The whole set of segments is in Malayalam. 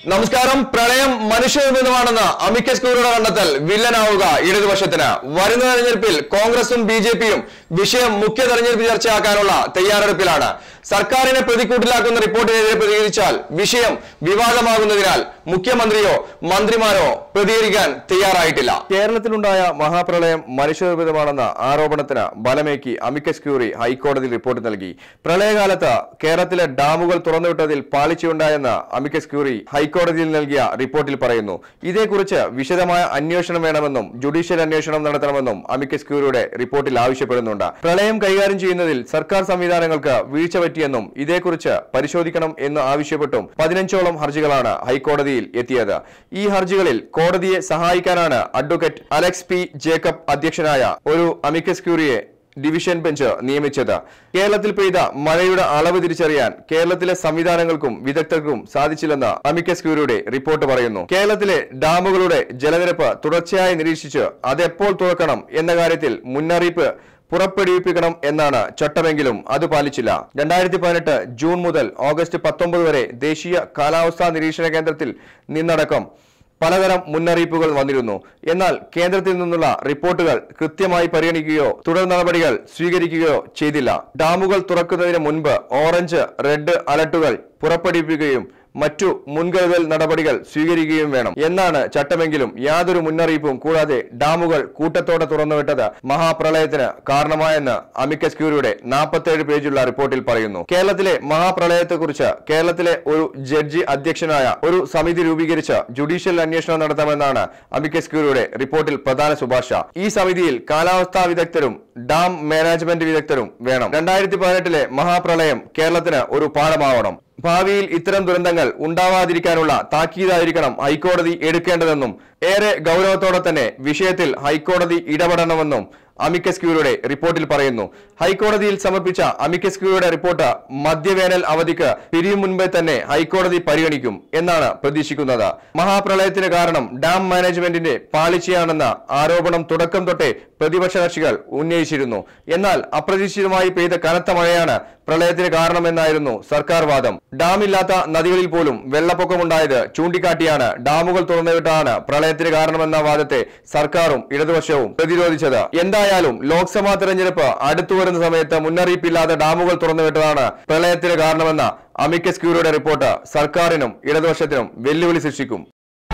നമസ്കാരം പ്രളയം മനുഷ്യനിർമ്മിതമാണെന്ന് അമിക്കസ് ക്യൂറിയുടെ കണ്ടെത്തൽ വില്ലനാവുക ഇടതുപക്ഷത്തിന് വരുന്ന തെരഞ്ഞെടുപ്പിൽ കോൺഗ്രസും ബി ജെ പിയും വിഷയം മുഖ്യ തെരഞ്ഞെടുപ്പ് ചർച്ചയാക്കാനുള്ള തയ്യാറെടുപ്പിലാണ് സർക്കാരിനെ പ്രതിക്കൂട്ടിലാക്കുന്ന റിപ്പോർട്ടിനെതിരെ പ്രതികരിച്ചാൽ വിഷയം വിവാദമാകുന്നതിനാൽ മുഖ്യമന്ത്രിയോ മന്ത്രിമാരോ പ്രതികരിക്കാൻ തയ്യാറായിട്ടില്ല കേരളത്തിലുണ്ടായ മഹാപ്രളയം മനുഷ്യനിർമ്മിതമാണെന്ന ആരോപണത്തിന് ബലമേക്കി അമിക്കസ് ക്യൂറി ഹൈക്കോടതിയിൽ റിപ്പോർട്ട് നൽകി പ്രളയകാലത്ത് കേരളത്തിലെ ഡാമുകൾ തുറന്നുവിട്ടതിൽ പാളിച്ചയുണ്ടായെന്ന് അമിക്കസ് ക്യൂറി ഹൈക്കോടതിയിൽ നൽകിയ റിപ്പോർട്ടിൽ പറയുന്നു ഇതേക്കുറിച്ച് വിശദമായ അന്വേഷണം വേണമെന്നും ജുഡീഷ്യൽ അന്വേഷണം നടത്തണമെന്നും അമിക്കസ് ക്യൂറിയുടെ റിപ്പോർട്ടിൽ ആവശ്യപ്പെടുന്നുണ്ട് പ്രളയം കൈകാര്യം ചെയ്യുന്നതിൽ സർക്കാർ സംവിധാനങ്ങൾക്ക് വീഴ്ച പറ്റിയെന്നും ഇതേക്കുറിച്ച് പരിശോധിക്കണം എന്ന് ആവശ്യപ്പെട്ടും പതിനഞ്ചോളം ഹർജികളാണ് ഹൈക്കോടതിയിൽ എത്തിയത് ഈ ഹർജികളിൽ കോടതിയെ സഹായിക്കാനാണ് അഡ്വക്കേറ്റ് അലക്സ് പി ജേക്കബ് അധ്യക്ഷനായ ഒരു അമിക്കസ് ക്യൂറിയെ ഡിവിഷൻ ബെഞ്ച് നിയമിച്ചത് കേരളത്തിൽ പെയ്ത മഴയുടെ അളവ് തിരിച്ചറിയാൻ കേരളത്തിലെ സംവിധാനങ്ങൾക്കും വിദഗ്ധർക്കും സാധിച്ചില്ലെന്ന് അമിക്കസ് ക്യൂരിയുടെ റിപ്പോർട്ട് പറയുന്നു കേരളത്തിലെ ഡാമുകളുടെ ജലനിരപ്പ് തുടർച്ചയായി നിരീക്ഷിച്ച് അതെപ്പോൾ തുറക്കണം എന്ന കാര്യത്തിൽ മുന്നറിയിപ്പ് പുറപ്പെടുവിപ്പിക്കണം എന്നാണ് ചട്ടമെങ്കിലും അത് പാലിച്ചില്ല രണ്ടായിരത്തി പതിനെട്ട് ജൂൺ മുതൽ ഓഗസ്റ്റ് പത്തൊമ്പത് വരെ ദേശീയ കാലാവസ്ഥാ നിരീക്ഷണ കേന്ദ്രത്തിൽ നിന്നടക്കം പലതരം മുന്നറിയിപ്പുകൾ വന്നിരുന്നു എന്നാൽ കേന്ദ്രത്തിൽ നിന്നുള്ള റിപ്പോർട്ടുകൾ കൃത്യമായി പരിഗണിക്കുകയോ തുടർ നടപടികൾ സ്വീകരിക്കുകയോ ചെയ്തില്ല ഡാമുകൾ തുറക്കുന്നതിന് മുൻപ് ഓറഞ്ച് റെഡ് അലർട്ടുകൾ പുറപ്പെടുവിക്കുകയും മറ്റു മുൻകരുതൽ നടപടികൾ സ്വീകരിക്കുകയും വേണം എന്നാണ് ചട്ടമെങ്കിലും യാതൊരു മുന്നറിയിപ്പും കൂടാതെ ഡാമുകൾ കൂട്ടത്തോടെ തുറന്നുവിട്ടത് മഹാപ്രളയത്തിന് കാരണമായെന്ന് അമിക്കസ് ക്യൂരിയുടെ നാൽപ്പത്തേഴ് പേജുള്ള റിപ്പോർട്ടിൽ പറയുന്നു കേരളത്തിലെ മഹാപ്രളയത്തെക്കുറിച്ച് കേരളത്തിലെ ഒരു ജഡ്ജി അധ്യക്ഷനായ ഒരു സമിതി രൂപീകരിച്ച് ജുഡീഷ്യൽ അന്വേഷണം നടത്താമെന്നാണ് അമിക്കസ് ക്യൂരിയുടെ റിപ്പോർട്ടിൽ പ്രധാന ശുപാർശ ഈ സമിതിയിൽ കാലാവസ്ഥാ വിദഗ്ധരും ഡാം മാനേജ്മെന്റ് വിദഗ്ധരും വേണം രണ്ടായിരത്തി പതിനെട്ടിലെ മഹാപ്രളയം കേരളത്തിന് ഒരു പാഠമാവണം ഭാവിയിൽ ഇത്തരം ദുരന്തങ്ങൾ ഉണ്ടാവാതിരിക്കാനുള്ള താക്കീതായിരിക്കണം ഹൈക്കോടതി എടുക്കേണ്ടതെന്നും ഏറെ ഗൗരവത്തോടെ തന്നെ വിഷയത്തിൽ ഹൈക്കോടതി ഇടപെടണമെന്നും അമിക്കസ് ക്യൂരിയുടെ റിപ്പോർട്ടിൽ പറയുന്നു ഹൈക്കോടതിയിൽ സമർപ്പിച്ച അമിക്കസ് ക്യൂരിയുടെ റിപ്പോർട്ട് മധ്യവേനൽ അവധിക്ക് പിരിയും മുൻപേ തന്നെ ഹൈക്കോടതി പരിഗണിക്കും എന്നാണ് പ്രതീക്ഷിക്കുന്നത് മഹാപ്രളയത്തിന് കാരണം ഡാം മാനേജ്മെന്റിന്റെ പാളിച്ചയാണെന്ന ആരോപണം തുടക്കം തൊട്ടേ പ്രതിപക്ഷ കക്ഷികൾ ഉന്നയിച്ചിരുന്നു എന്നാൽ അപ്രതീക്ഷിതമായി പെയ്ത കനത്ത മഴയാണ് പ്രളയത്തിന് കാരണമെന്നായിരുന്നു സർക്കാർ വാദം ഡാമില്ലാത്ത നദികളിൽ പോലും വെള്ളപ്പൊക്കമുണ്ടായത് ചൂണ്ടിക്കാട്ടിയാണ് ഡാമുകൾ തുറന്നുവിട്ടാണ് പ്രളയത്തിന് കാരണമെന്ന വാദത്തെ സർക്കാരും ഇടതുപക്ഷവും പ്രതിരോധിച്ചത് എന്തായാലും ലോക്സഭാ തെരഞ്ഞെടുപ്പ് അടുത്തു വരുന്ന സമയത്ത് മുന്നറിയിപ്പില്ലാതെ ഡാമുകൾ തുറന്നുവിട്ടതാണ് പ്രളയത്തിന് കാരണമെന്ന അമിക്കസ് ക്യൂറിയുടെ റിപ്പോർട്ട് സർക്കാരിനും ഇടതുപക്ഷത്തിനും വെല്ലുവിളി സൃഷ്ടിക്കും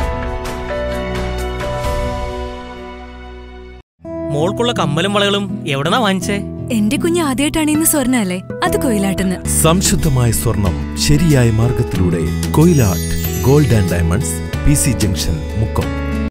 മോൾക്കുള്ള കമ്മലും വളകളും എവിടെന്നാ വാങ്ങിച്ചേ എന്റെ കുഞ്ഞ് ആദ്യമായിട്ടാണ് ഇന്ന് സ്വർണ്ണ അല്ലേ അത് കൊയിലാട്ടെന്ന് സംശുദ്ധമായ സ്വർണം ശരിയായ മാർഗത്തിലൂടെ Koyilatt gold and diamonds P C junction Mukkam